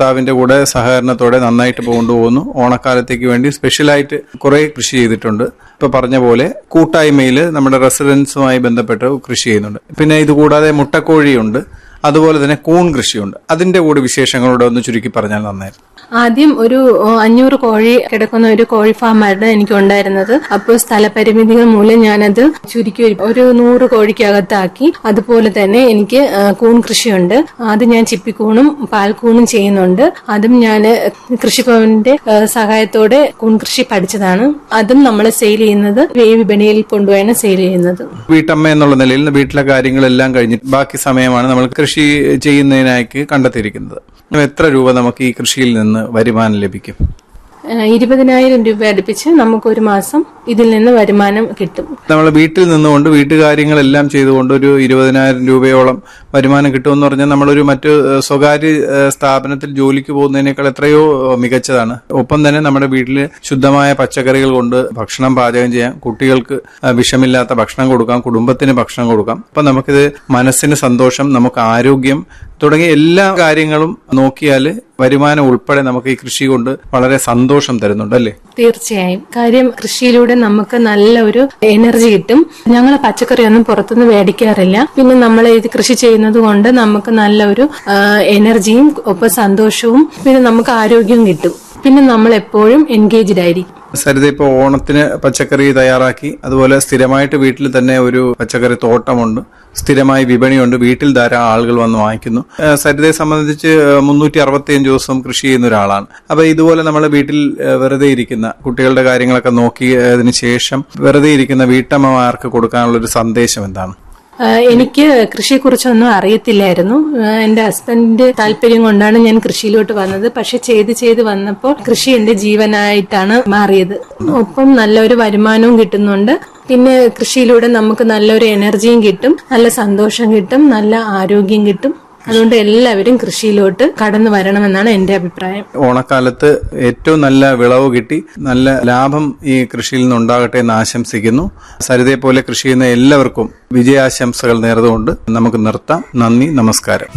ഭർത്താവിന്റെ കൂടെ സഹകരണത്തോടെ നന്നായിട്ട് കൊണ്ടുപോകുന്നു ഓണക്കാലത്തേക്ക് വേണ്ടി സ്പെഷ്യലായിട്ട് കുറെ കൃഷി ചെയ്തിട്ടുണ്ട് ഇപ്പൊ പറഞ്ഞ പോലെ കൂട്ടായ്മയിൽ നമ്മുടെ റെസിഡൻസുമായി ബന്ധപ്പെട്ട് കൃഷി ചെയ്യുന്നുണ്ട് പിന്നെ ഇതുകൂടാതെ മുട്ടക്കോഴിയുണ്ട് അതുപോലെ തന്നെ കൂൺ കൃഷിയുണ്ട് അതിന്റെ കൂടി വിശേഷങ്ങളോട് ഒന്ന് ചുരുക്കി പറഞ്ഞാൽ നന്നായിരുന്നു ആദ്യം ഒരു ഓ, അഞ്ഞൂറ് കോഴി കിടക്കുന്ന ഒരു കോഴി ഫാമായിരുന്നു എനിക്ക് ഉണ്ടായിരുന്നത് അപ്പോൾ സ്ഥലപരിമിതികൾ മൂലം ഞാനത് ചുരുക്കി ഒരു- ഒരു നൂറ് കോഴിക്കകത്താക്കി അതുപോലെ തന്നെ എനിക്ക് ആ, കൂൺ കൃഷിയുണ്ട് അത് ഞാൻ ചിപ്പിക്കൂണും പാൽക്കൂണും ചെയ്യുന്നുണ്ട് അതും ഞാൻ കൃഷിഭവന്റെ ആ, സഹായത്തോടെ കൂൺ കൃഷി പഠിച്ചതാണ് അതും നമ്മൾ സെയിൽ ചെയ്യുന്നത് ഈ വിപണിയിൽ കൊണ്ടുപോയാണ് സെയിൽ ചെയ്യുന്നത് വീട്ടമ്മ എന്നുള്ള നിലയിൽ വീട്ടിലെ കാര്യങ്ങളെല്ലാം കഴിഞ്ഞിട്ട് ബാക്കി സമയമാണ് നമ്മൾ കൃഷി ചെയ്യുന്നതിനായി കണ്ടെത്തിയിരിക്കുന്നത് എത്ര രൂപ നമുക്ക് ഈ കൃഷിയിൽ നിന്ന് വരുമാനം ലഭിക്കും ആ, ഇരുപതിനായിരം രൂപ അടുപ്പിച്ച് നമുക്കൊരു മാസം ഇതിൽ നിന്ന് വരുമാനം കിട്ടും നമ്മൾ വീട്ടിൽ നിന്നുകൊണ്ട് വീട്ടുകാര്യങ്ങളെല്ലാം ചെയ്തുകൊണ്ട് ഒരു ഇരുപതിനായിരം രൂപയോളം വരുമാനം കിട്ടുമെന്ന് പറഞ്ഞാൽ നമ്മളൊരു മറ്റ് ഏഹ്, സ്വകാര്യ ഏഹ്, സ്ഥാപനത്തിൽ ജോലിക്ക് പോകുന്നതിനേക്കാൾ എത്രയോ ഏഹ്, മികച്ചതാണ് ഒപ്പം തന്നെ നമ്മുടെ വീട്ടിൽ ശുദ്ധമായ പച്ചക്കറികൾ കൊണ്ട് ഭക്ഷണം പാചകം ചെയ്യാം കുട്ടികൾക്ക് ഏഹ്, വിഷമില്ലാത്ത ഭക്ഷണം കൊടുക്കാം കുടുംബത്തിന് ഭക്ഷണം കൊടുക്കാം അപ്പൊ നമുക്കിത് മനസ്സിന് സന്തോഷം നമുക്ക് ആരോഗ്യം തുടങ്ങിയ എല്ലാ കാര്യങ്ങളും നോക്കിയാൽ വരുമാനം ഉൾപ്പെടെ നമുക്ക് ഈ കൃഷി കൊണ്ട് വളരെ സന്തോഷം തരുന്നുണ്ട് അല്ലേ തീർച്ചയായും കാര്യം കൃഷിയിലൂടെ നമുക്ക് നല്ല ഒരു എനർജി കിട്ടും ഞങ്ങൾ പച്ചക്കറിയൊന്നും പുറത്തുനിന്ന് മേടിക്കാറില്ല പിന്നെ നമ്മൾ ഇത് കൃഷി ചെയ്യുന്നത് കൊണ്ട് നമുക്ക് നല്ല ഒരു ആ, എനർജിയും ഒപ്പം സന്തോഷവും പിന്നെ നമുക്ക് ആരോഗ്യവും കിട്ടും പിന്നെ നമ്മൾ എപ്പോഴും എൻഗേജ്ഡ് ആയിരിക്കും സരിത ഇപ്പോൾ ഓണത്തിന് പച്ചക്കറി തയ്യാറാക്കി അതുപോലെ സ്ഥിരമായിട്ട് വീട്ടിൽ തന്നെ ഒരു പച്ചക്കറി തോട്ടമുണ്ട് സ്ഥിരമായി വിപണിയുണ്ട് വീട്ടിൽ ധാരാളം ആളുകൾ വന്ന് വാങ്ങിക്കുന്നു ഏഹ് സരിതയെ സംബന്ധിച്ച് മുന്നൂറ്റി അറുപത്തിയഞ്ച് ദിവസം കൃഷി ചെയ്യുന്ന ഒരാളാണ് അപ്പൊ ഇതുപോലെ നമ്മൾ വീട്ടിൽ ഏഹ് വെറുതെ ഇരിക്കുന്ന കുട്ടികളുടെ കാര്യങ്ങളൊക്കെ നോക്കിയതിന് ശേഷം വെറുതെ ഇരിക്കുന്ന വീട്ടമ്മമാർക്ക് കൊടുക്കാനുള്ള ഒരു സന്ദേശം എന്താണ് ആ, എനിക്ക് കൃഷിയെക്കുറിച്ചൊന്നും അറിയത്തില്ലായിരുന്നു ആ, എന്റെ ഹസ്ബൻഡിന്റെ താല്പര്യം കൊണ്ടാണ് ഞാൻ കൃഷിയിലോട്ട് വന്നത് പക്ഷെ ചെയ്ത് ചെയ്ത് വന്നപ്പോൾ കൃഷി എന്റെ ജീവനായിട്ടാണ് മാറിയത് ഒപ്പം നല്ലൊരു വരുമാനവും കിട്ടുന്നുണ്ട് പിന്നെ കൃഷിയിലൂടെ നമുക്ക് നല്ലൊരു എനർജിയും കിട്ടും നല്ല സന്തോഷം കിട്ടും നല്ല ആരോഗ്യം കിട്ടും അതുകൊണ്ട് എല്ലാവരും കൃഷിയിലോട്ട് കടന്നു വരണമെന്നാണ് എന്റെ അഭിപ്രായം ഓണക്കാലത്ത് ഏറ്റവും നല്ല വിളവ് കിട്ടി നല്ല ലാഭം ഈ കൃഷിയിൽ നിന്നുണ്ടാകട്ടെ എന്ന് ആശംസിക്കുന്നു സരിതയെ പോലെ കൃഷി ചെയ്യുന്ന എല്ലാവർക്കും വിജയാശംസകൾ നേർന്നുകൊണ്ട് നമുക്ക് നിർത്താം നന്ദി നമസ്കാരം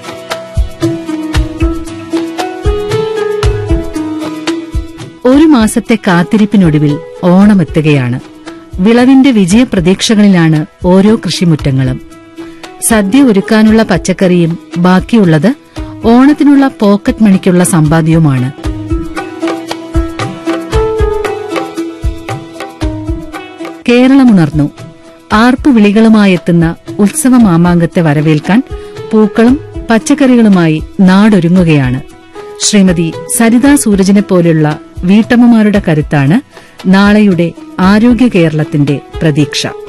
ഒരു മാസത്തെ കാത്തിരിപ്പിനൊടുവിൽ ഓണമെത്തുകയാണ് വിളവിന്റെ വിജയപ്രതീക്ഷകളിലാണ് ഓരോ കൃഷിമുറ്റങ്ങളും സദ്യ ഒരുക്കാനുള്ള പച്ചക്കറിയും ബാക്കിയുള്ളത് ഓണത്തിനുള്ള പോക്കറ്റ് മണിക്കുള്ള സമ്പാദ്യവുമാണ് കേരളമുണർന്നു ആർപ്പുവിളികളുമായെത്തുന്ന ഉത്സവ മാമാങ്കത്തെ വരവേൽക്കാൻ പൂക്കളും പച്ചക്കറികളുമായി നാടൊരുങ്ങുകയാണ് ശ്രീമതി സരിതാ സൂരജിനെ പോലുള്ള വീട്ടമ്മമാരുടെ കരുത്താണ് നാളെയുടെ ആരോഗ്യ കേരളത്തിന്റെ പ്രതീക്ഷ